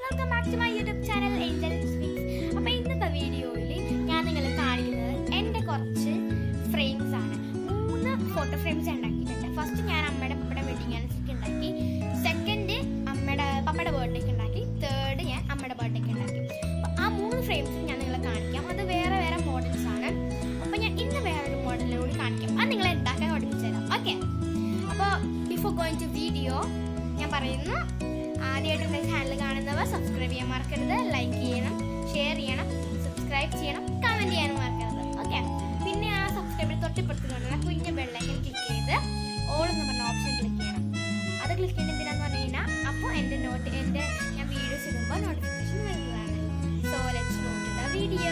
Welcome back to my YouTube channel Angel Sweets അപ്പോൾ ഇന്നത്തെ വീഡിയോയിൽ ഞാൻ നിങ്ങളെ കാണിക്കുന്നത് എൻ്റെ കുറച്ച് ഫ്രെയിംസ് ആണ് മൂന്ന് ഫോട്ടോ ഫ്രെയിംസ് ഉണ്ടാക്കിയിട്ടുണ്ട് ഫസ്റ്റ് ഞാൻ അമ്മയുടെ പപ്പയുടെ വെഡിങ് ആനിവേഴ്സറിക്ക് ഉണ്ടാക്കി സെക്കൻഡ് അമ്മയുടെ പപ്പയുടെ ബർത്ത്ഡേക്ക് ഉണ്ടാക്കി തേർഡ് ഞാൻ അമ്മയുടെ ബർത്ത്ഡേക്ക് ഉണ്ടാക്കി അപ്പോൾ ആ മൂന്ന് ഫ്രെയിംസ് ഞാൻ നിങ്ങളെ കാണിക്കാം അത് വേറെ വേറെ മോഡൽസ് ആണ് അപ്പോൾ ഞാൻ ഇന്ന് വേറൊരു മോഡലിനോട് കാണിക്കാം അത് നിങ്ങളെ ഉണ്ടാക്കാൻ പഠിപ്പിച്ചു തരാം ഓക്കെ അപ്പോൾ ബിഫോർ ഗോയിങ് ടു വീഡിയോ ഞാൻ പറയുന്നു ആദ്യമായിട്ട് എൻ്റെ ചാനൽ കാണുന്നവർ സബ്സ്ക്രൈബ് ചെയ്യാൻ മറക്കരുത് ലൈക്ക് ചെയ്യണം ഷെയർ ചെയ്യണം സബ്സ്ക്രൈബ് ചെയ്യണം കമൻറ്റ് ചെയ്യാനും മറക്കരുത് ഓക്കെ പിന്നെ ആ സബ്സ്ക്രൈബിൽ തൊട്ടിപ്പുറത്ത് കാണുന്ന കുഞ്ഞ ബെല്ലൈക്കൻ ക്ലിക്ക് ചെയ്ത് ഓൾ എന്ന് പറഞ്ഞ ഓപ്ഷൻ ക്ലിക്ക് ചെയ്യണം അത് ക്ലിക്ക് ചെയ്യുന്നത് എന്തിനാന്ന് പറഞ്ഞു കഴിഞ്ഞാൽ അപ്പോൾ എൻ്റെ നോട്ട് എൻ്റെ ഞാൻ വീഡിയോസ് ഇടുമ്പോൾ നോട്ടിഫിക്കേഷൻ വരുന്നതാണ് so let's go to the video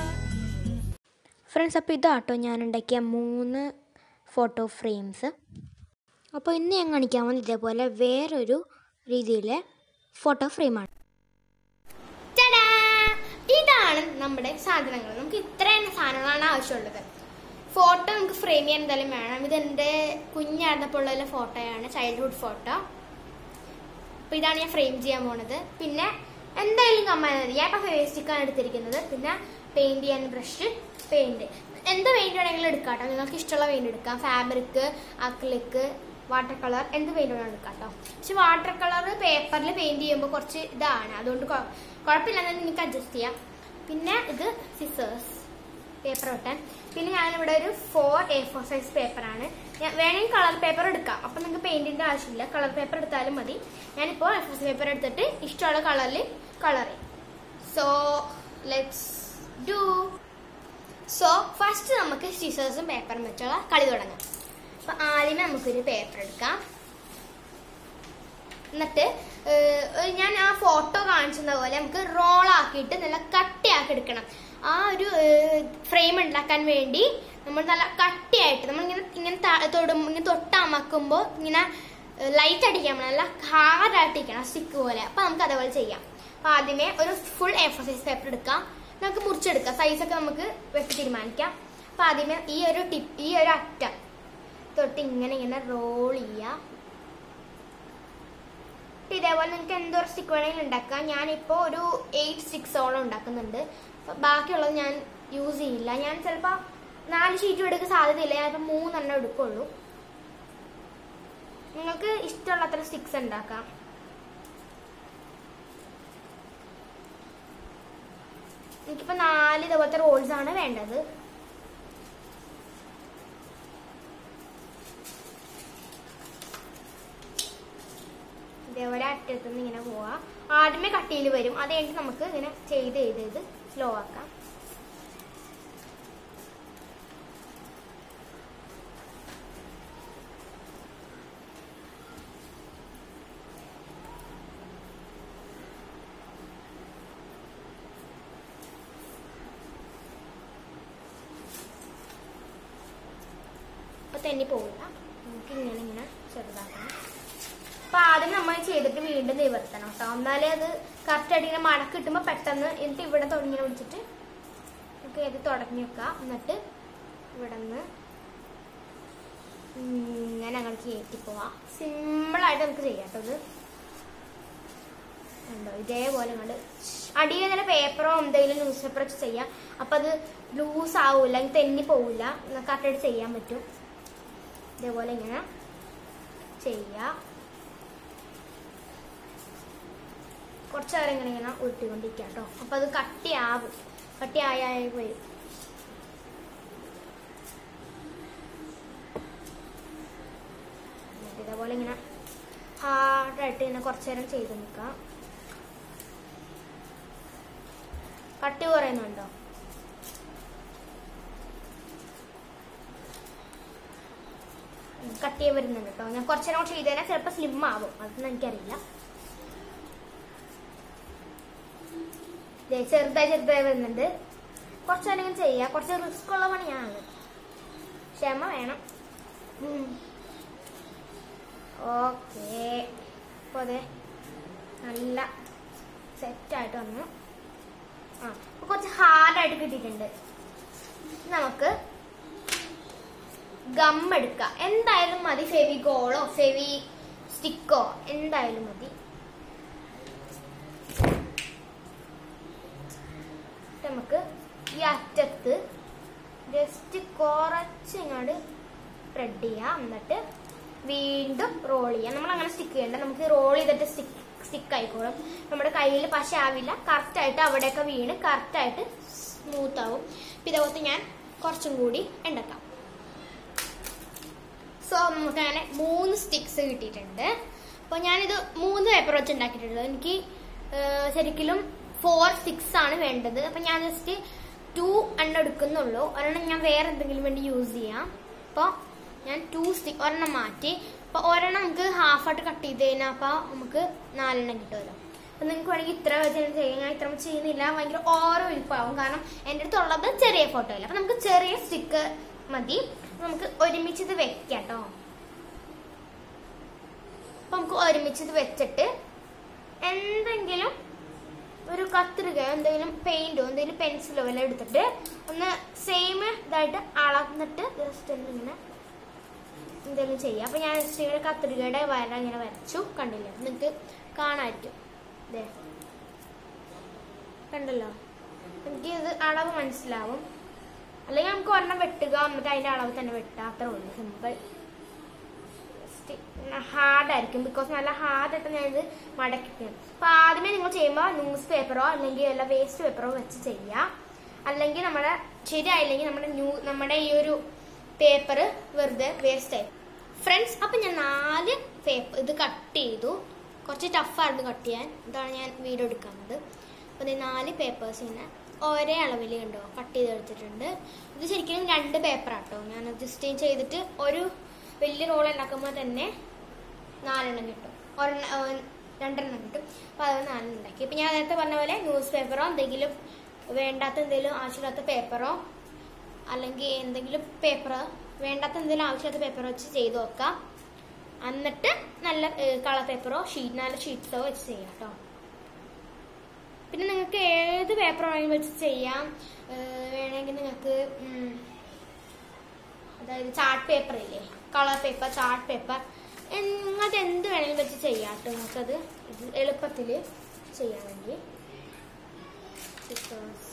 friends അപ്പോൾ ഇതാട്ടോ ഞാൻ ഉണ്ടാക്കിയ മൂന്ന് ഫോട്ടോ ഫ്രെയിംസ് അപ്പോൾ ഇന്ന് ഞാൻ കാണിക്കാൻ പോകുന്നത് ഇതേപോലെ വേറൊരു രീതിയിലെ ഫോട്ടോ ഫ്രെയിമാണ് ടാടാ! ഇതാണ് നമ്മുടെ സാധനങ്ങൾ നമുക്ക് ഇത്രയും സാധനങ്ങളാണ് ആവശ്യമുള്ളത് ഫോട്ടോ നമുക്ക് ഫ്രെയിം ചെയ്യാൻ എന്തായാലും വേണം ഇത് എൻ്റെ കുഞ്ഞായിരുന്നപ്പോൾ ഉള്ള ഫോട്ടോയാണ് ചൈൽഡ്ഹുഡ് ഫോട്ടോ അപ്പോൾ ഇതാണ് ഞാൻ ഫ്രെയിം ചെയ്യാൻ പോണത് പിന്നെ എന്തായാലും കമ്മാൻ മതി ഞാൻ ഇപ്പോൾ ഫേസ് സ്റ്റിക്കാണ് എടുത്തിരിക്കുന്നത് പിന്നെ പെയിന്റ് ചെയ്യാൻ ബ്രഷ് പെയിന്റ് എന്ത് പെയിന്റ് വേണമെങ്കിലും എടുക്കാം കേട്ടോ നിങ്ങൾക്ക് ഇഷ്ടമുള്ള പെയിന്റ് എടുക്കാം ഫാബ്രിക് അക്ലിക്ക് വാട്ടർ കളർ എന്ത് പെയിന്റ് വേണമെങ്കിലും എടുക്കാം കേട്ടോ പക്ഷെ വാട്ടർ കളർ പേപ്പറിൽ പെയിന്റ് ചെയ്യുമ്പോൾ കുറച്ച് ഇതാണ് അതുകൊണ്ട് കൊ- കുഴപ്പമില്ലെന്ന് നിങ്ങൾക്ക് അഡ്ജസ്റ്റ് ചെയ്യാം പിന്നെ ഇത് സിസേഴ്സ് പേപ്പർ വെട്ടാൻ പിന്നെ ഞാനിവിടെ ഒരു ഫോർ എ ഫോർ സൈസ് പേപ്പറാണ് ഞാൻ വേണമെങ്കിൽ കളർ പേപ്പർ എടുക്കാം അപ്പം നിങ്ങൾക്ക് പെയിന്റിന്റെ ആവശ്യമില്ല കളർ പേപ്പർ എടുത്താലും മതി ഞാനിപ്പോൾ എ ഫോർ പേപ്പർ എടുത്തിട്ട് ഇഷ്ടമുള്ള കളറിൽ കളർ ചെയ്യും so let's do so first നമുക്ക് സിസേഴ്സും പേപ്പറും വെച്ചുള്ള കളി തുടങ്ങാം അപ്പൊ ആദ്യമേ നമുക്കൊരു പേപ്പർ എടുക്കാം എന്നിട്ട് ഏഹ്, ഒരു ഞാൻ ആ ഫോട്ടോ കാണിച്ചത് പോലെ നമുക്ക് റോൾ ആക്കിയിട്ട് നല്ല കട്ടിയാക്കി എടുക്കണം ആ ഒരു ഫ്രെയിം ഉണ്ടാക്കാൻ വേണ്ടി നമ്മൾ നല്ല കട്ടിയായിട്ട് നമ്മൾ ഇങ്ങനെ ഇങ്ങനെ ത- തൊടും ഇങ്ങനെ തൊട്ടമക്കുമ്പോൾ ഇങ്ങനെ ലൈറ്റ് അടിക്കാൻ നല്ല ഹാർഡായിട്ട് ഇരിക്കണം സ്റ്റിക്ക് പോലെ അപ്പൊ നമുക്ക് അതേപോലെ ചെയ്യാം അപ്പൊ ആദ്യമേ ഒരു full A four size paper എടുക്കാം നമുക്ക് മുറിച്ചെടുക്കാം സൈസൊക്കെ നമുക്ക് വെട്ടി തീരുമാനിക്കാം അപ്പൊ ആദ്യമേ ഈ ഒരു ടിപ്പ് ഈ ഒരു അറ്റം തൊട്ട് ഇങ്ങനെ ഇങ്ങനെ റോൾ ചെയ്യാം ഇപ്പൊ ഇതേപോലെ നിങ്ങൾക്ക് എന്തോരം സ്റ്റിക്ക് വേണമെങ്കിലും ഉണ്ടാക്കാം ഞാനിപ്പോൾ ഒരു എയ്റ്റ് സ്റ്റിക്സോളം ഉണ്ടാക്കുന്നുണ്ട് അപ്പൊ ബാക്കിയുള്ളത് ഞാൻ യൂസ് ചെയ്യില്ല ഞാൻ ചിലപ്പോൾ നാല് ഷീറ്റും എടുക്കാൻ സാധ്യതയില്ല ഞാനിപ്പോൾ മൂന്നെണ്ണം എടുക്കുള്ളൂ നിങ്ങൾക്ക് ഇഷ്ടമുള്ള അത്ര സ്റ്റിക്സ് ഉണ്ടാക്കാം എനിക്കിപ്പോൾ നാല് ഇതുപോലത്തെ റോൾസ് ആണ് വേണ്ടത് ഇതേപോലെ അറ്റത്ത് നിന്ന് ഇങ്ങനെ പോവാ ആദ്യമേ കട്ടിയിൽ വരും അത് കഴിഞ്ഞിട്ട് നമുക്ക് ഇങ്ങനെ ചെയ്ത് ചെയ്ത് ചെയ്ത് സ്ലോ ആക്കാം അപ്പൊ തെന്നി പോവില്ല നമുക്ക് ഇങ്ങനെ ഇങ്ങനെ ചെറുതാക്കണം അപ്പൊ ആദ്യം നമ്മൾ ചെയ്തിട്ട് വീണ്ടും നിവർത്തണം കേട്ടോ എന്നാലേ അത് കറക്റ്റ് ആയിട്ട് ഇങ്ങനെ മടക്ക് കിട്ടുമ്പോൾ പെട്ടെന്ന് എന്നിട്ട് ഇവിടെ തുടങ്ങി പിടിച്ചിട്ട് നമുക്ക് ഇത് തുടങ്ങി വെക്കാം എന്നിട്ട് ഇവിടെ നിന്ന് ഇങ്ങനെ അങ്ങോട്ട് കയറ്റി പോവാം സിമ്പിളായിട്ട് നമുക്ക് ചെയ്യാം കേട്ടോ ഇത് ഉണ്ടോ ഇതേപോലെ അങ്ങോട്ട് അടിയിൽ തന്നെ പേപ്പറോ എന്തെങ്കിലും ന്യൂസ് പേപ്പർ വെച്ച് ചെയ്യാം അപ്പൊ അത് ലൂസ് ആവൂല ഇനി തെന്നി പോവില്ല കറക്റ്റായിട്ട് ചെയ്യാൻ പറ്റും ഇതേപോലെ ഇങ്ങനെ ചെയ്യാം കുറച്ച് നേരം ഇങ്ങനെ ഇങ്ങനെ ഉരുട്ടിക്കൊണ്ടിരിക്കുക കേട്ടോ അപ്പൊ അത് കട്ടിയാവും കട്ടിയായ വരും എന്നിട്ട് ഇതേപോലെ ഇങ്ങനെ ഹാർഡായിട്ട് ഇങ്ങനെ കുറച്ച് നേരം ചെയ്ത് നിൽക്കാം കട്ടി കുറയുന്നുണ്ടോ കട്ട് ചെയ്യാൻ വരുന്നുണ്ട് കേട്ടോ ഞാൻ കുറച്ച് നേരം ചെയ്ത് കഴിഞ്ഞാൽ ചിലപ്പോൾ സ്ലിം ആവും അതൊന്നും എനിക്കറിയില്ല ദേ ചെറുതായി ചെറുതായി വരുന്നുണ്ട് കുറച്ച് നേരം ഇങ്ങനെ ചെയ്യാം കുറച്ച് റിസ്ക് ഉള്ള പണിയാണ് ക്ഷമ വേണം ഓക്കെ അപ്പോൾ അതെ നല്ല സെറ്റായിട്ട് വന്നു ആ അപ്പോൾ കുറച്ച് ഹാർഡായിട്ട് കിട്ടിയിട്ടുണ്ട് നമുക്ക് ഗം എടുക്കുക എന്തായാലും മതി ഫെവിഗോളോ ഫെവി സ്റ്റിക്കോ എന്തായാലും മതി അറ്റത്ത് ജസ്റ്റ് കുറച്ച് ഇങ്ങോട്ട് സ്പ്രെഡ് ചെയ്യാം എന്നിട്ട് വീണ്ടും റോൾ ചെയ്യാം നമ്മൾ അങ്ങനെ സ്റ്റിക്ക് ചെയ്യണ്ട നമുക്ക് റോൾ ചെയ്തിട്ട് സ്റ്റിക്ക് സ്റ്റിക്ക് ആയിക്കോളും നമ്മുടെ കയ്യിൽ പശ ആവില്ല കറക്റ്റ് ആയിട്ട് അവിടെയൊക്കെ വീണ് കറക്റ്റ് ആയിട്ട് സ്മൂത്ത് ആവും അപ്പൊ ഇതേപോലത്തെ ഞാൻ കുറച്ചും കൂടി ഉണ്ടാക്കാം സോ നമുക്ക് അങ്ങനെ മൂന്ന് സ്റ്റിക്സ് കിട്ടിയിട്ടുണ്ട് അപ്പോൾ ഞാനിത് മൂന്ന് പേപ്പർ വെച്ച് ഉണ്ടാക്കിയിട്ടുള്ളത് എനിക്ക് ഏഹ്, ശരിക്കും ഫോർ സ്റ്റിക്സ് ആണ് വേണ്ടത് അപ്പം ഞാൻ ജസ്റ്റ് ടു എണ്ണം എടുക്കുന്നുള്ളൂ ഒരെണ്ണം ഞാൻ വേറെ എന്തെങ്കിലും വേണ്ടി യൂസ് ചെയ്യാം അപ്പോൾ ഞാൻ ടു സ്റ്റിക്ക് ഒരെണ്ണം മാറ്റി അപ്പോൾ ഒരെണ്ണം നമുക്ക് ഹാഫ് ആയിട്ട് കട്ട് ചെയ്ത് കഴിഞ്ഞാൽ അപ്പോൾ നമുക്ക് നാലെണ്ണം കിട്ടുമല്ലോ അപ്പം നിങ്ങൾക്ക് വേണമെങ്കിൽ ഇത്ര വെച്ച് ഞാൻ ചെയ്യാം ഞാൻ ഇത്ര ചെയ്യുന്നില്ല ഭയങ്കര ഓരോ വലിപ്പമാവും കാരണം എൻ്റെ അടുത്തുള്ളത് ചെറിയ ഫോട്ടോ അല്ല അപ്പം നമുക്ക് ചെറിയ സ്റ്റിക്ക് മതി നമുക്ക് ഒരുമിച്ച് ഇത് വെക്കാം കേട്ടോ അപ്പൊ നമുക്ക് ഒരുമിച്ച് ഇത് വെച്ചിട്ട് എന്തെങ്കിലും ഒരു കത്രികയോ എന്തെങ്കിലും പെയിന്റോ എന്തെങ്കിലും പെൻസിലോ എല്ലാം എടുത്തിട്ട് ഒന്ന് സെയിം ഇതായിട്ട് അളന്നിട്ട് ജസ്റ്റ് ഇങ്ങനെ എന്തെങ്കിലും ചെയ്യാം അപ്പൊ ഞാൻ ജസ്റ്റ് ഇങ്ങനെ കത്രികയുടെ വര ഇങ്ങനെ വരച്ചു കണ്ടില്ലേ നിങ്ങൾക്ക് കാണാമായിരിക്കും ദേ കണ്ടല്ലോ എനിക്ക് ഇത് അളവ് മനസ്സിലാവും അല്ലെങ്കിൽ നമുക്ക് ഒരെണ്ണം വെട്ടുക എന്നിട്ട് അതിന്റെ അളവ് തന്നെ വെട്ടുക അത്രേ ഉള്ളൂ സിമ്പിൾ ഹാർഡ് ആയിരിക്കും ബിക്കോസ് നല്ല ഹാർഡായിട്ട് ഞാനിത് മടക്കിക്കും അപ്പൊ ആദ്യമേ നിങ്ങൾ ചെയ്യുമ്പോൾ ന്യൂസ് പേപ്പറോ അല്ലെങ്കിൽ വല്ല വേസ്റ്റ് പേപ്പറോ വെച്ച് ചെയ്യാം അല്ലെങ്കിൽ നമ്മുടെ ശരിയായില്ലെങ്കിൽ നമ്മുടെ ന്യൂ നമ്മുടെ ഈ ഒരു പേപ്പർ വെറുതെ വേസ്റ്റ് ആയി ഫ്രണ്ട്സ് അപ്പൊ ഞാൻ നാല് പേപ്പർ ഇത് കട്ട് ചെയ്തു കുറച്ച് ടഫായിരുന്നു കട്ട് ചെയ്യാൻ ഇതാണ് ഞാൻ വീഡിയോ എടുക്കുന്നത് അപ്പൊ ദേ നാല് പേപ്പേഴ്സ് ഇങ്ങനെ ഒരേ അളവിൽ കണ്ടോ കട്ട് ചെയ്ത് എടുത്തിട്ടുണ്ട് ഇത് ശരിക്കും രണ്ട് പേപ്പറാട്ടോ ഞാൻ ജസ്റ്റ് ചെയ്തിട്ട് ഒരു വലിയ റോൾ ഉണ്ടാക്കുമ്പോൾ തന്നെ നാലെണ്ണം കിട്ടും ഒരെണ്ണം ഏഹ് രണ്ടെണ്ണം കിട്ടും അപ്പൊ അത് നാലെണ്ണം ഉണ്ടാക്കി ഇപ്പൊ ഞാൻ നേരത്തെ പറഞ്ഞ പോലെ ന്യൂസ് പേപ്പറോ എന്തെങ്കിലും വേണ്ടാത്ത എന്തെങ്കിലും ആവശ്യമില്ലാത്ത പേപ്പറോ അല്ലെങ്കിൽ എന്തെങ്കിലും പേപ്പർ വേണ്ടാത്ത എന്തെങ്കിലും ആവശ്യമില്ലാത്ത പേപ്പർ വെച്ച് ചെയ്ത് നോക്കാം എന്നിട്ട് നല്ല കളർ പേപ്പറോ ഷീറ്റ് നല്ല ഷീറ്റ്സോ വെച്ച് ചെയ്യാം കേട്ടോ പിന്നെ നിങ്ങൾക്ക് ഏത് പേപ്പർ വേണമെങ്കിലും വെച്ച് ചെയ്യാം ഏഹ് വേണമെങ്കിൽ നിങ്ങൾക്ക് ഉം, അതായത് ചാർട്ട് പേപ്പർ ഇല്ലേ കളർ പേപ്പർ ചാർട്ട് പേപ്പർ നിങ്ങൾക്ക് എന്ത് വേണമെങ്കിലും വെച്ച് ചെയ്യാം കേട്ടോ നിങ്ങൾക്കത് ഇത് എളുപ്പത്തിൽ ചെയ്യാൻ വേണ്ടി സിസേഴ്സ്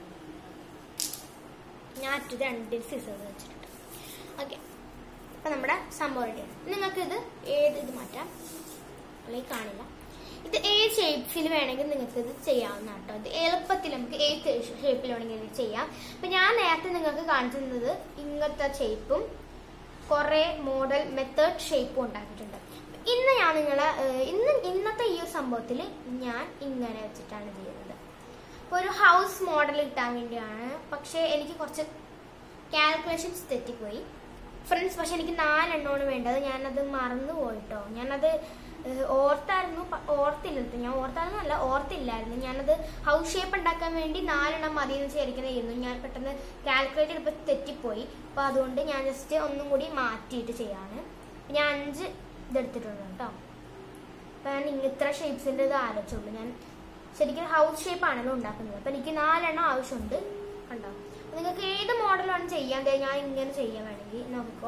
ഞാൻ ഇത് രണ്ട് സിസേഴ്സ് വെച്ചിട്ടുണ്ട് ഓക്കെ അപ്പൊ നമ്മുടെ സംഭവം റെഡിയാണ് നിങ്ങൾക്ക് ഇത് ഏത് ഇത് മാറ്റാം അല്ലെങ്കിൽ കാണില്ല ഇത് ഏത് ഷേപ്സിൽ വേണമെങ്കിൽ നിങ്ങൾക്ക് ഇത് ചെയ്യാവുന്ന കേട്ടോ ഇത് എളുപ്പത്തിൽ നമുക്ക് ഏത് ഷേപ്പിൽ വേണമെങ്കിൽ ഇത് ചെയ്യാം അപ്പൊ ഞാൻ നേരത്തെ നിങ്ങൾക്ക് കാണിച്ചു തന്നത് ഇങ്ങനത്തെ ഷേപ്പും കുറെ മോഡൽ മെത്തേഡ് ഷേപ്പും ഉണ്ടാക്കിയിട്ടുണ്ട് ഇന്ന് ഞാൻ നിങ്ങളെ ഏഹ്, ഇന്ന് ഇന്നത്തെ ഈ ഒരു സംഭവത്തിൽ ഞാൻ ഇങ്ങനെ വെച്ചിട്ടാണ് ചെയ്യുന്നത് അപ്പൊ ഒരു ഹൗസ് മോഡൽ കിട്ടാൻ വേണ്ടിയാണ് പക്ഷേ എനിക്ക് കുറച്ച് കാൽക്കുലേഷൻസ് തെറ്റിപ്പോയി ഫ്രണ്ട്സ് പക്ഷെ എനിക്ക് നാലെണ്ണമാണ് വേണ്ടത് ഞാനത് മറന്നു പോയിട്ടോ ഞാനത് ഏഹ്, ഓർത്തായിരുന്നു പ- ഓർത്തില്ല ട്ടോ. ഞാൻ ഓർത്തായിരുന്നു അല്ല ഓർത്തില്ലായിരുന്നു ഞാനത് ഹൗസ് ഷേപ്പ് ഉണ്ടാക്കാൻ വേണ്ടി നാലെണ്ണം മതി എന്ന് വിചാരിക്കുന്നതായിരുന്നു ഞാൻ പെട്ടെന്ന് കാൽക്കുലേറ്റ് ചെയ്തപ്പോൾ തെറ്റിപ്പോയി അപ്പൊ അതുകൊണ്ട് ഞാൻ ജസ്റ്റ് ഒന്നും കൂടി മാറ്റിയിട്ട് ചെയ്യാണ് ഞാൻ അഞ്ച് ഇതെടുത്തിട്ടുണ്ട് കേട്ടോ അപ്പൊ ഞാൻ ഇങ്ങ- ഇത്ര ഷേപ്സിന്റെ ഇത് ആലോചിച്ചുള്ളൂ ഞാൻ ശരിക്കും ഹൗസ് ഷേപ്പ് ആണല്ലോ ഉണ്ടാക്കുന്നത് അപ്പൊ എനിക്ക് നാലെണ്ണം ആവശ്യമുണ്ട് കണ്ടോ അപ്പൊ നിങ്ങൾക്ക് ഏത് മോഡലാണ് ചെയ്യാൻ ദേ ഞാൻ ഇങ്ങനെ ചെയ്യാൻ വേണമെങ്കിൽ നോക്കിക്കോ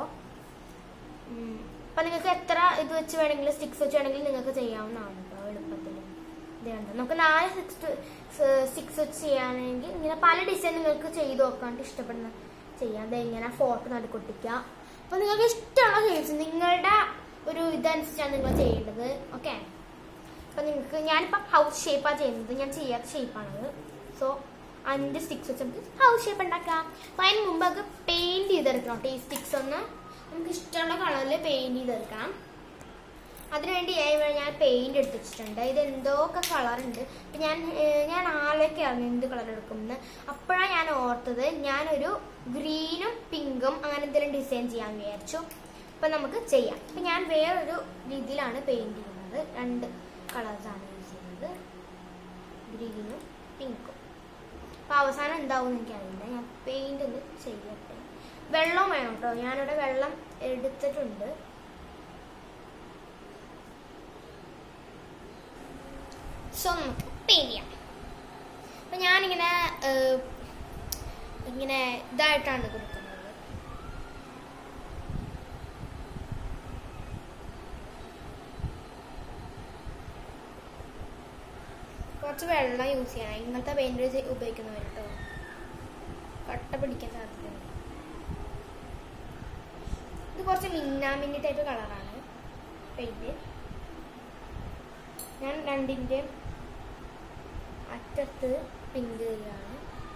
ഉം. അപ്പൊ നിങ്ങൾക്ക് എത്ര ഇത് വെച്ച് വേണമെങ്കിലും സ്റ്റിക്സ് വെച്ച് വേണമെങ്കിലും നിങ്ങൾക്ക് ചെയ്യാവുന്നതാണ് കേട്ടോ എളുപ്പത്തിൽ ഇത് കണ്ടോ നമുക്ക് നാല് സിക്സ് സിക്സ് വെച്ച് ചെയ്യാണെങ്കിൽ ഇങ്ങനെ പല ഡിസൈൻ നിങ്ങൾക്ക് ചെയ്ത് നോക്കാണ്ട് ഇഷ്ടപ്പെടുന്ന ചെയ്യാം ദേ ഇങ്ങനെ ഫോട്ടോ നടുക്കൊട്ടിക്കുക അപ്പൊ നിങ്ങൾക്ക് ഇഷ്ടമുള്ള ഷേപ്സ് നിങ്ങളുടെ ഒരു ഇതനുസരിച്ചാണ് നിങ്ങൾ ചെയ്യേണ്ടത് ഓക്കെ അപ്പൊ നിങ്ങൾക്ക് ഞാനിപ്പോ ഹൗസ് ഷേപ്പാണ് ചെയ്യുന്നത് ഞാൻ ചെയ്യാത്ത ഷേപ്പാണത് സോ അഞ്ച് സ്റ്റിക്സ് വെച്ച് നമുക്ക് ഹൗസ് ഷേപ്പ് ഉണ്ടാക്കാം അപ്പൊ അതിന് മുമ്പ് നമുക്ക് പെയിന്റ് ചെയ്തെടുക്കണം കേട്ടോ ഈ സ്റ്റിക്സ് ഒന്ന് നമുക്ക് ഇഷ്ടമുള്ള കളറിൽ പെയിന്റ് ചെയ്തെടുക്കണം അതിനുവേണ്ടി ഞാൻ ഞാൻ പെയിന്റ് എടുത്ത് വെച്ചിട്ടുണ്ട് ഇത് എന്തോക്കെ കളർ ഉണ്ട് അപ്പൊ ഞാൻ ഏഹ്, ഞാൻ ആലോചിക്കായിരുന്നു എന്ത് കളർ എടുക്കുമെന്ന് അപ്പോഴാണ് ഞാൻ ഓർത്തത് ഞാനൊരു ഗ്രീനും പിങ്കും അങ്ങനെ എന്തെങ്കിലും ഡിസൈൻ ചെയ്യാൻ വിചാരിച്ചു അപ്പൊ നമുക്ക് ചെയ്യാം അപ്പൊ ഞാൻ വേറൊരു രീതിയിലാണ് പെയിന്റ് ചെയ്യുന്നത് രണ്ട് കളേഴ്സാണ് യൂസ് ചെയ്യുന്നത് ഗ്രീനും പിങ്കും അപ്പൊ അവസാനം എന്താവും എനിക്കറിയില്ല ഞാൻ പെയിന്റ് ഒന്ന് ചെയ്യട്ടെ വെള്ളം വേണം കേട്ടോ ഞാനിവിടെ വെള്ളം എടുത്തിട്ടുണ്ട് സോ നമുക്ക് പെയിന്റ് ചെയ്യാം അപ്പൊ ഞാനിങ്ങനെ ഏഹ്, ഇങ്ങനെ ഇതായിട്ടാണ് കൊടുക്കുന്നത് കുറച്ച് വെള്ളം യൂസ് ചെയ്യണം ഇങ്ങനത്തെ പെയിന്റ് ഉപയോഗിക്കുന്നവർ കേട്ടോ കട്ട പിടിക്കാൻ സാധ്യതയുണ്ട് ഇത് കുറച്ച് മിന്നാമിന്നി ടൈപ്പ് കളറാണ് പെയിന്റ് ഞാൻ രണ്ടിൻ്റെ അറ്റത്ത് പിങ്ക് ചെയ്യുകയാണ്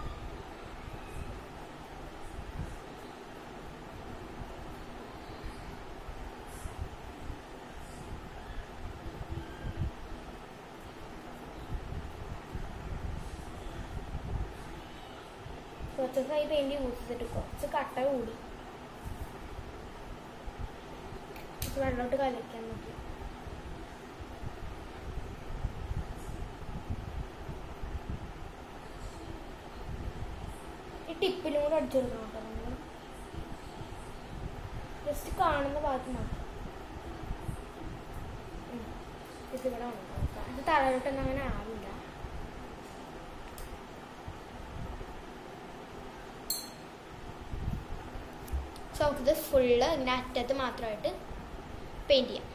കുറച്ച് ദിവസമായി പെയിന്റ് യൂസ് ചെയ്തിട്ട് കുറച്ച് കട്ട കൂടി കുറച്ച് വെള്ളോട്ട് കലക്കാൻ നോക്കി ഈ ടിപ്പിലും കൂടെ അടിച്ചു കൊടുക്കണം കേട്ടോ നമ്മൾ ജസ്റ്റ് കാണുന്ന ഭാഗത്ത് മാത്രം ഉം. ഇത് ഇവിടെ ഉണ്ടാക്കാം ഇത് തലയിലോട്ടൊന്നും അങ്ങനെ ആവില്ല സോ നമുക്കിത് ഫുള്ള് ഇങ്ങനെ അറ്റത്ത് മാത്രമായിട്ട് പെയിൻറ് ചെയ്യാം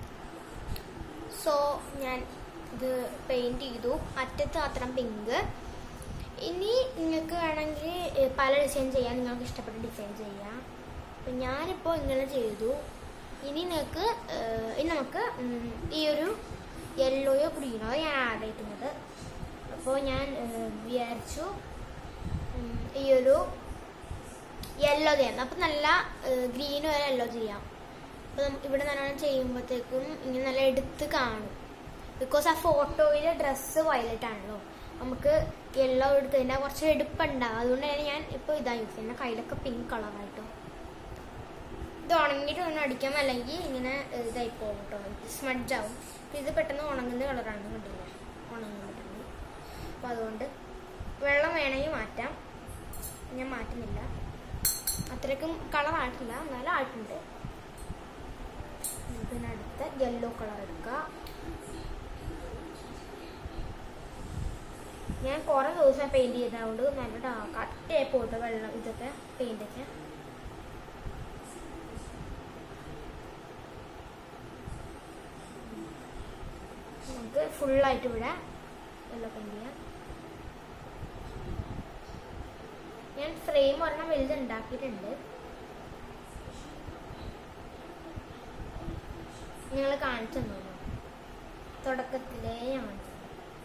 സോ ഞാൻ ഇത് പെയിൻറ് ചെയ്തു അറ്റത്ത് മാത്രം പിങ്ക് ഇനി നിങ്ങൾക്ക് വേണമെങ്കിൽ ഏഹ്, പല ഡിസൈൻ ചെയ്യാൻ നിങ്ങൾക്ക് ഇഷ്ടപ്പെട്ട ഡിസൈൻ ചെയ്യാം അപ്പം ഞാനിപ്പോൾ ഇങ്ങനെ ചെയ്തു ഇനി നിങ്ങൾക്ക് ഏഹ്, ഇനി നമുക്ക് ഉം, ഈ ഒരു യെല്ലോയോ ഗ്രീനോ ഞാൻ ആഡ് ചെയ്യുന്നത് അപ്പോൾ ഞാൻ ഏഹ്, വിചാരിച്ചു ഉം, ഈ ഒരു യെല്ലോ ചെയ്യാം അപ്പം നല്ല ഗ്രീൻ വരെ യെല്ലോ ചെയ്യാം അപ്പം ഇവിടെ നല്ലോണം ചെയ്യുമ്പോഴത്തേക്കും ഇങ്ങനെ നല്ല എടുത്ത് കാണും ബിക്കോസ് ആ ഫോട്ടോയിൽ ഡ്രസ്സ് വയലറ്റ് ആണല്ലോ നമുക്ക് യെല്ലോ എടുത്ത് കഴിഞ്ഞാൽ കുറച്ച് എടുപ്പുണ്ടാവും അതുകൊണ്ടാണ് ഞാൻ ഇപ്പോൾ ഇതാ യൂസ് ചെയ്യുന്നത് കയ്യിലൊക്കെ പിങ്ക് കളറായിട്ടോ ഇത് ഉണങ്ങിയിട്ട് വേണം അടിക്കാം അല്ലെങ്കിൽ ഇങ്ങനെ ഏഹ്, ഇതായി പോകും കേട്ടോ ഇത് സ്മഡ്ജ് ആവും അപ്പം ഇത് പെട്ടെന്ന് ഉണങ്ങുന്ന കളറാണ് കണ്ടില്ലേ ഉണങ്ങുന്ന പെട്ടെന്ന് അപ്പോൾ അതുകൊണ്ട് വെള്ളം വേണമെങ്കിൽ മാറ്റാം ഞാൻ മാറ്റുന്നില്ല അത്രയ്ക്കും കളർ ആയിട്ടില്ല എന്നാലും ആയിട്ടുണ്ട് ഇതിനടുത്ത് യെല്ലോ കളർ എടുക്കുക ഞാൻ കുറേ ദിവസം പെയിന്റ് ചെയ്തതുകൊണ്ട് നല്ല ഡാ- കട്ടയായി പോയിട്ട് വെള്ളം ഇതൊക്കെ പെയിന്റ് ഒക്കെ നമുക്ക് ഫുള്ളായിട്ട് ഇവിടെ യെല്ലോ പെയിന്റ് ചെയ്യാം ഞാൻ ഫ്രെയിം ഒരെണ്ണം വലുത് ഉണ്ടാക്കിയിട്ടുണ്ട് നിങ്ങൾ കാണിച്ചു തന്നു തുടക്കത്തിലേ ഞാൻ കാണിച്ചു തന്നു.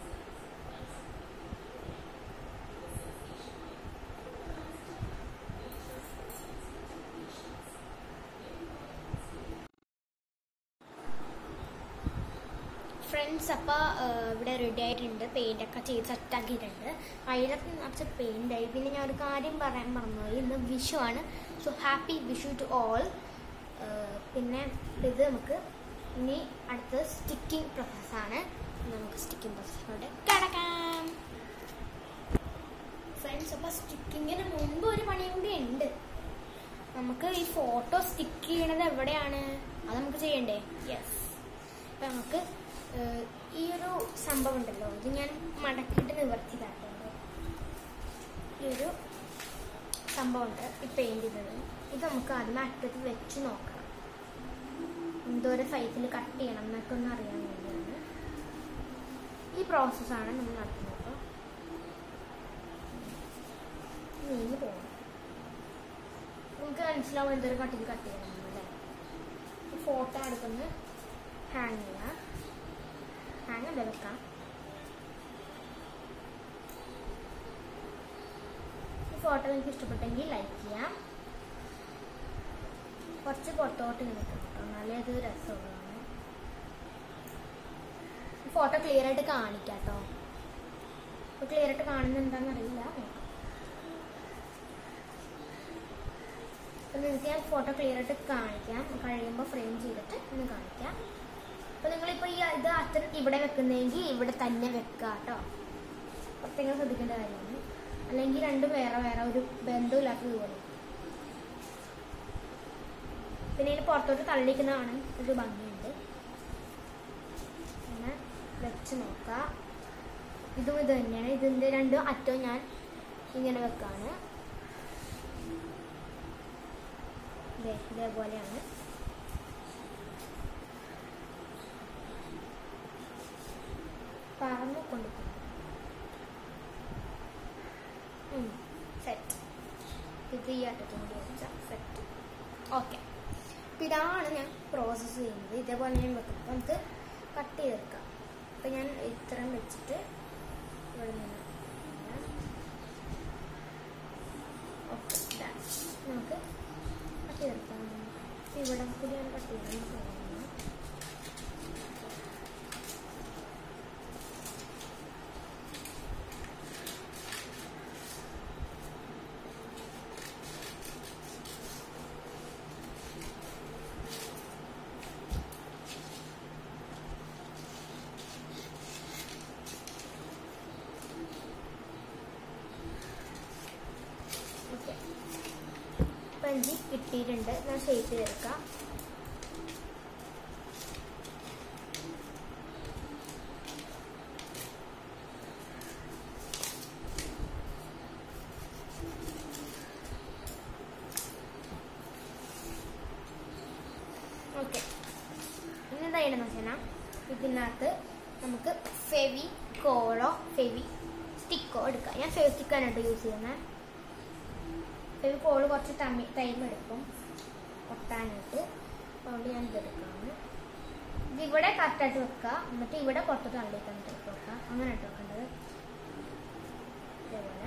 ഫ്രണ്ട്സ് അപ്പോൾ ഇവിടെ റെഡി ആയിട്ടുണ്ട് പെയിൻ്റ് ഒക്കെ ചെയ്ത് സെറ്റാക്കിയിട്ടുണ്ട് അതിലൊക്കെ നിറച്ച് പെയിൻ്റ് ആയി പിന്നെ ഞാൻ ഒരു കാര്യം പറയാൻ മറന്നുപോയി ഇന്ന് വിഷു ആണ് so happy Vishu to all പിന്നെ ഇത് നമുക്ക് ഇനി അടുത്തത് സ്റ്റിക്കിംഗ് പ്രോസസ്സാണ് നമുക്ക് സ്റ്റിക്കിംഗ് പ്രോസസ്സിലൂടെ കിടക്കാം ഫ്രണ്ട്സ് അപ്പോൾ സ്റ്റിക്കിങ്ങിന് മുമ്പ് ഒരു പണി കൂടി ഉണ്ട് നമുക്ക് ഈ ഫോട്ടോ സ്റ്റിക്ക് ചെയ്യണത് എവിടെയാണ് അത് നമുക്ക് ചെയ്യണ്ടേ യെസ് അപ്പം നമുക്ക് ഏഹ്, ഈ ഒരു സംഭവം ഉണ്ടല്ലോ ഇത് ഞാൻ മടക്കിയിട്ട് നിവർത്തി കാട്ടുന്നുണ്ട് ഈ ഒരു സംഭവമുണ്ട് ഈ പെയിന്റ് ചെയ്തത് ഇത് നമുക്ക് ആദ്യം അറ്റത്ത് വെച്ച് നോക്കണം എന്തോരം സൈസിൽ കട്ട് ചെയ്യണം എന്നൊക്കെ ഒന്ന് അറിയാൻ വേണ്ടിയാണ് ഈ പ്രോസസ്സാണ് നമ്മൾ നടത്തുന്നത് കേട്ടോ നീങ്ങി പോകണം നമുക്ക് മനസ്സിലാവും എന്തൊരു കട്ടിങ് കട്ട് ചെയ്യണം അല്ലേ ഫോട്ടോ എടുക്കുന്ന ഹാങ് ചെയ്യാം ഹാങ് അല്ല വെക്കാം ഈ ഫോട്ടോ നിങ്ങൾക്ക് ഇഷ്ടപ്പെട്ടെങ്കിൽ ലൈക്ക് ചെയ്യാം കുറച്ച് പുറത്തോട്ട് നിൽക്കണം കേട്ടോ എന്നാലേ അത് രസമുള്ളതാണ് ഈ ഫോട്ടോ ക്ലിയർ ആയിട്ട് കാണിക്കാം കേട്ടോ ഇപ്പോൾ ക്ലിയർ ആയിട്ട് കാണുന്നുണ്ടെന്ന് അറിയില്ല നോക്കാം അപ്പോൾ നിങ്ങൾക്ക് ഞാൻ ഫോട്ടോ ക്ലിയർ ആയിട്ട് കാണിക്കാം കഴിയുമ്പോൾ ഫ്രെയിം ചെയ്തിട്ട് ഒന്ന് കാണിക്കാം അപ്പോൾ നിങ്ങളിപ്പോൾ ഈ ഇത് അത്ര ഇവിടെ വെക്കുന്നതെങ്കിൽ ഇവിടെ തന്നെ വെക്കുക കേട്ടോ പ്രത്യേകം ശ്രദ്ധിക്കേണ്ട കാര്യമാണ് അല്ലെങ്കിൽ രണ്ടും വേറെ വേറെ ഒരു ബന്ധമില്ലാത്തത് പോലെ പിന്നെ ഇതിന് പുറത്തോട്ട് തള്ളിക്കുന്നതാണ് ഒരു ഭംഗിയുണ്ട് പിന്നെ വെച്ച് നോക്കാം ഇതും ഇത് തന്നെയാണ് ഇതിൻ്റെ രണ്ട് അറ്റവും ഞാൻ ഇങ്ങനെ വെക്കാണ് ദേ ഇതേപോലെയാണ് പറന്ന് കൊണ്ടുപോകും സെറ്റ് ഇത് ഈ അറ്റത്തും കൂടി വെച്ചാൽ സെറ്റ് ഓക്കെ അപ്പം ഇതാണ് ഞാൻ പ്രോസസ്സ് ചെയ്യുന്നത് ഇതേപോലെ ഞാൻ വെക്കുന്നത് അപ്പം നമുക്ക് കട്ട് ചെയ്തെടുക്കാം അപ്പം ഞാൻ ഇത്രയും വെച്ചിട്ട് ഇവിടെ നിന്ന് ഓക്കെ നമുക്ക് കട്ട് ചെയ്തെടുക്കാം ഇവിടെ കൂടിയാണ് കട്ട് ചെയ്തെന്ന് തോന്നുന്നു ഓക്കെ അപ്പം എനിക്ക് കിട്ടിയിട്ടുണ്ട് ഞാൻ ഷേപ്പ് ചെയ്തെടുക്കാം ഓക്കെ ഇനി എന്താ ചെയ്യണമെന്ന് വെച്ചാൽ ഇതിനകത്ത് നമുക്ക് ഫെവി കോളോ ഫെവി സ്റ്റിക്കോ എടുക്കാം ഞാൻ ഫെവി സ്റ്റിക്കാണ് കേട്ടോ യൂസ് ചെയ്യുന്നത് ഫെവി കോള് കുറച്ച് ടൈം ടൈം എടുക്കും ഒട്ടാനായിട്ട് അതുകൊണ്ട് ഞാൻ ഇതെടുക്കാണ് ഇത് ഇവിടെ കറക്റ്റായിട്ട് വെക്കുക എന്നിട്ട് ഇവിടെ പുറത്ത് തള്ളിയിട്ട് എന്നിട്ട് വെക്കുക അങ്ങനെ ഇട്ട് വെക്കേണ്ടത് ഇതേപോലെ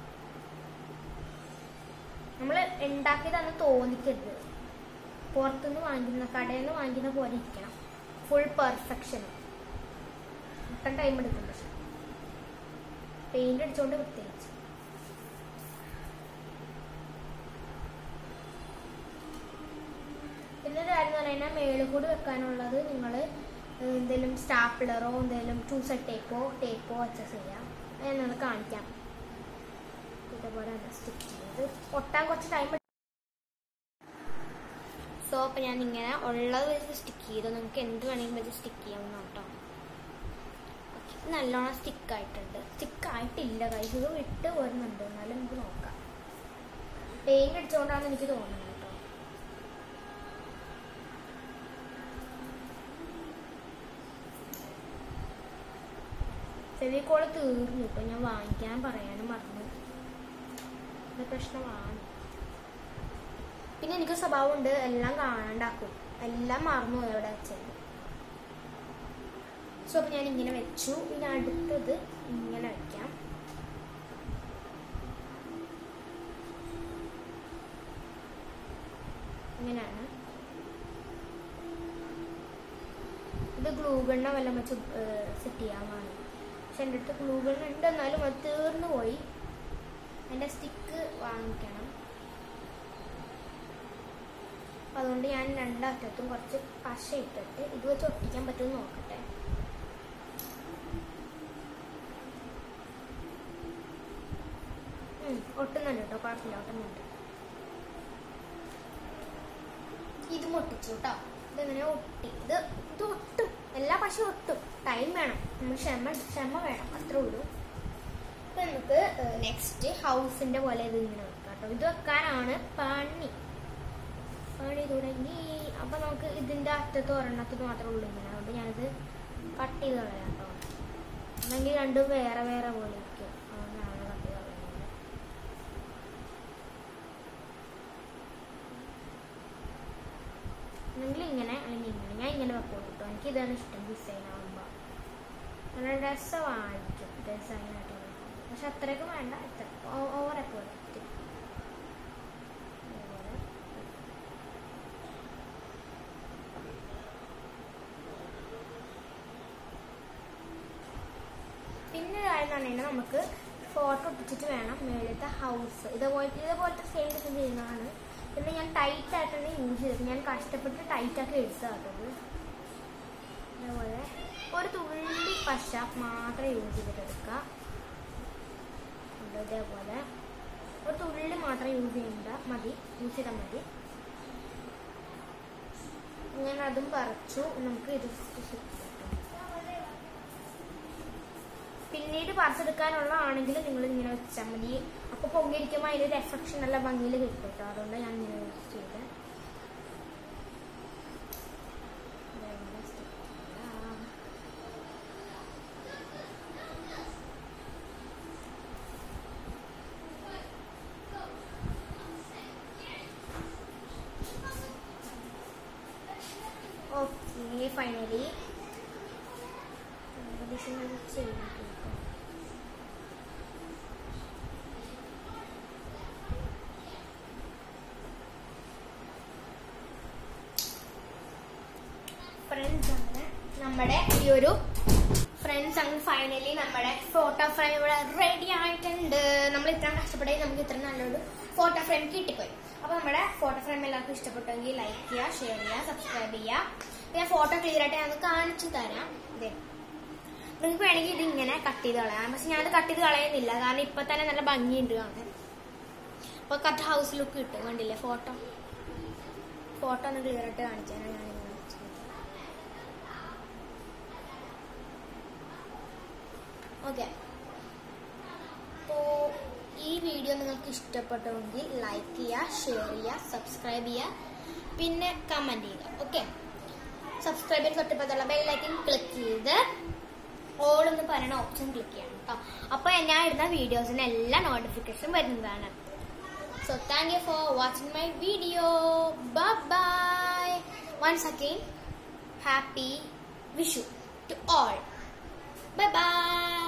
നമ്മൾ ഉണ്ടാക്കിയതാന്ന് തോന്നിക്കരുത് പുറത്തുനിന്ന് വാങ്ങിക്കുന്ന കടയിൽ നിന്ന് വാങ്ങിക്കുന്ന പോലെ ഇരിക്കണം ഫുൾ പെർഫെക്ഷൻ ഒട്ടും ടൈം എടുക്കും പക്ഷെ പെയിന്റ് അടിച്ചോണ്ട് പ്രത്യേകിച്ച് പിന്നെ ഒരു കാര്യം എന്ന് പറഞ്ഞാൽ മേളിൽ കൂടി വെക്കാനുള്ളത് നിങ്ങൾ എന്തെങ്കിലും സ്റ്റാപ്ലറോ എന്തെങ്കിലും ടൂസർ ടേപ്പോ ടേപ്പോ വെച്ചാൽ ചെയ്യാം അത് ഞാൻ നിങ്ങൾ കാണിക്കാം ഇതേപോലെ സ്റ്റിച്ച് ചെയ്ത് ഒട്ടാൻ കുറച്ച് ടൈം സോ അപ്പം ഞാൻ ഇങ്ങനെ ഉള്ളത് വെച്ച് സ്റ്റിക്ക് ചെയ്തു നിങ്ങൾക്ക് എന്ത് വേണമെങ്കിലും വെച്ച് സ്റ്റിക്ക് ചെയ്യാവുന്ന കേട്ടോ ഓക്കെ നല്ലോണം സ്റ്റിക്ക് ആയിട്ടുണ്ട് സ്റ്റിക്ക് ആയിട്ടില്ല കൈ ഇത് വിട്ട് വരുന്നുണ്ട് എന്നാലും നമുക്ക് നോക്കാം പെയിന്റ് അടിച്ചുകൊണ്ടാണെന്ന് എനിക്ക് തോന്നുന്നത് കേട്ടോ ഫെവിക്കോള് തീർന്നു ഇപ്പൊ ഞാൻ വാങ്ങിക്കാൻ പറയാനും മറന്നു ഇത് പ്രശ്നമാണ് പിന്നെ എനിക്ക് സ്വഭാവമുണ്ട് എല്ലാം കാണാണ്ടാക്കും എല്ലാം മറന്നു പോയി എവിടെ വെച്ചത് സോ അപ്പൊ ഞാൻ ഇങ്ങനെ വെച്ചു ഇനി അടുത്തത് ഇങ്ങനെ വെക്കാം ഇങ്ങനെയാണ് ഇത് ഗ്ലൂ ഗണ്ണ വല്ലതും വെച്ച് സെറ്റ് ചെയ്യാമാണ് പക്ഷെ എൻ്റെ അടുത്ത് ഗ്ലൂ ഗണ്ണ് ഉണ്ട് എന്നാലും അത് തീർന്നു പോയി എൻ്റെ സ്റ്റിക്ക് വാങ്ങിക്കണം അപ്പൊ അതുകൊണ്ട് ഞാൻ രണ്ടറ്റത്തും കുറച്ച് പശ ഇട്ടിട്ട് ഇത് വെച്ച് ഒട്ടിക്കാൻ പറ്റുമെന്ന് നോക്കട്ടെ ഉം, ഒട്ടുന്നുണ്ട് കേട്ടോ കുഴപ്പമില്ല ഒട്ടുന്നുണ്ട് ഇത് ഒട്ടിച്ചു കേട്ടോ ഇതെങ്ങനെ ഒട്ടി ഇത് ഇത് ഒട്ടും എല്ലാ പശ ഒട്ടും ടൈം വേണം നമ്മൾ ക്ഷമ ക്ഷമ വേണം അത്രേ ഉള്ളൂ അപ്പൊ നമുക്ക് നെക്സ്റ്റ് ഹൗസിന്റെ പോലെ ഇത് ഇങ്ങനെ വെക്കാം കേട്ടോ ഇത് വെക്കാനാണ് പണി പണി തുടങ്ങി അപ്പൊ നമുക്ക് ഇതിന്റെ അറ്റത്ത് ഒരെണ്ണത്തിന് മാത്രമേ ഉള്ളൂ ഇങ്ങനെ അതുകൊണ്ട് ഞാനിത് കട്ട് ചെയ്ത് കളയാം കേട്ടോ അല്ലെങ്കിൽ രണ്ടും വേറെ വേറെ പോലെ ഇരിക്കും അതുകൊണ്ടാണ് കട്ട് ചെയ്ത് കളയുന്നത് അല്ലെങ്കിൽ ഇങ്ങനെ അല്ലെങ്കിൽ ഇങ്ങനെ ഞാൻ ഇങ്ങനെ വെക്കും കേട്ടോ എനിക്ക് ഇതാണ് ഇഷ്ടം ഡിസൈൻ ആകുമ്പോൾ നല്ല രസമായിരിക്കും ഡിസൈനായിട്ട് പക്ഷെ അത്രയൊക്കെ വേണ്ട ഇത്ര ഓവറൊക്കെ വരും ഇതുപോലെ പിന്നെ ഒരു കാര്യം എന്ന് പറഞ്ഞാൽ നമുക്ക് ഫോട്ടോ ഒട്ടിച്ചിട്ട് വേണം മേളത്തെ ഹൗസ് ഇതേപോലത്തെ ഇതേപോലത്തെ സെയിം ഡിസൈൻ ചെയ്യുന്നതാണ് പിന്നെ ഞാൻ ടൈറ്റ് ആയിട്ടാണ് യൂസ് ചെയ്തത് ഞാൻ കഷ്ടപ്പെട്ട് ടൈറ്റ് ആക്കി എടുത്തത് ഇതേപോലെ ഒരു തുള്ളി പശ മാത്രം യൂസ് ചെയ്തിട്ട് എടുക്കുക ഉണ്ട് ഇതേപോലെ ഒരു തുള്ളി മാത്രം യൂസ് ചെയ്യേണ്ട മതി യൂസ് ചെയ്താൽ മതി ഞാൻ അതും പറിച്ചു നമുക്ക് ഇത് shift ചെയ്യാം. പിന്നീട് പറിച്ചെടുക്കാനുള്ള ആണെങ്കിൽ നിങ്ങൾ ഇങ്ങനെ വെച്ചാൽ മതി അപ്പൊ പൊങ്ങിയിരിക്കുമ്പോൾ അതിന്റെ എഫക്ഷൻ നല്ല ഭംഗിയിൽ കിട്ടും കേട്ടോ അതുകൊണ്ട് ഞാൻ ഇങ്ങനെ യൂസ് ചെയ്ത് ഇതേപോലെ stick ചെയ്യാം. ഫൈനലി ഫ്രണ്ട്സ് അങ്ങനെ നമ്മുടെ ഈ ഒരു ഫ്രണ്ട്സ് അങ്ങനെ ഫൈനലി നമ്മുടെ ഫോട്ടോ ഫ്രെയിം ഇവിടെ റെഡി ആയിട്ടുണ്ട് നമ്മൾ ഇത്ര കഷ്ടപ്പെട്ടേ നമുക്ക് ഇത്ര നല്ലൊരു ഫോട്ടോ ഫ്രെയിം കിട്ടിപ്പോയി അപ്പൊ നമ്മുടെ ഫോട്ടോ ഫ്രെയിം എല്ലാവർക്കും ഇഷ്ടപ്പെട്ടെങ്കിൽ ലൈക്ക് ചെയ്യുക ഷെയർ ചെയ്യുക സബ്സ്ക്രൈബ് ചെയ്യുക ഞാൻ ഫോട്ടോ ക്ലിയർ ആയിട്ട് ഞങ്ങൾക്ക് കാണിച്ചു തരാം ഇതേ നിങ്ങൾക്ക് വേണമെങ്കിൽ ഇത് ഇങ്ങനെ കട്ട് ചെയ്ത് കളയാം പക്ഷെ ഞാനത് കട്ട് ചെയ്ത് കളയുന്നില്ല കാരണം ഇപ്പൊ തന്നെ നല്ല ഭംഗിയുണ്ട് കാണാൻ അപ്പൊ കട്ട് ഹൗസ് ലുക്ക് കിട്ടും കണ്ടില്ലേ ഫോട്ടോ ഫോട്ടോ ഒന്ന് ക്ലിയർ ആയിട്ട് കാണിച്ചാൽ ഞാനിങ്ങനെ ഓക്കെ അപ്പോ ഈ വീഡിയോ നിങ്ങൾക്ക് ഇഷ്ടപ്പെട്ടുവെങ്കിൽ ലൈക്ക് ചെയ്യുക ഷെയർ ചെയ്യുക സബ്സ്ക്രൈബ് ചെയ്യുക പിന്നെ കമന്റ് ചെയ്യുക ഓക്കെ സബ്സ്ക്രൈബ് ചെയ്ത് തൊട്ടിപ്പത്തുള്ള ബെല്ലൈക്കൻ ക്ലിക്ക് ചെയ്ത് ഓൾ എന്ന് പറയുന്ന ഓപ്ഷൻ ക്ലിക്ക് ചെയ്യണം കേട്ടോ അപ്പൊ ഞാൻ ഇടുന്ന വീഡിയോസിന് എല്ലാ നോട്ടിഫിക്കേഷൻ വരുന്നതാണ് so thank you for watching my video bye once again happy Vishu to all bye by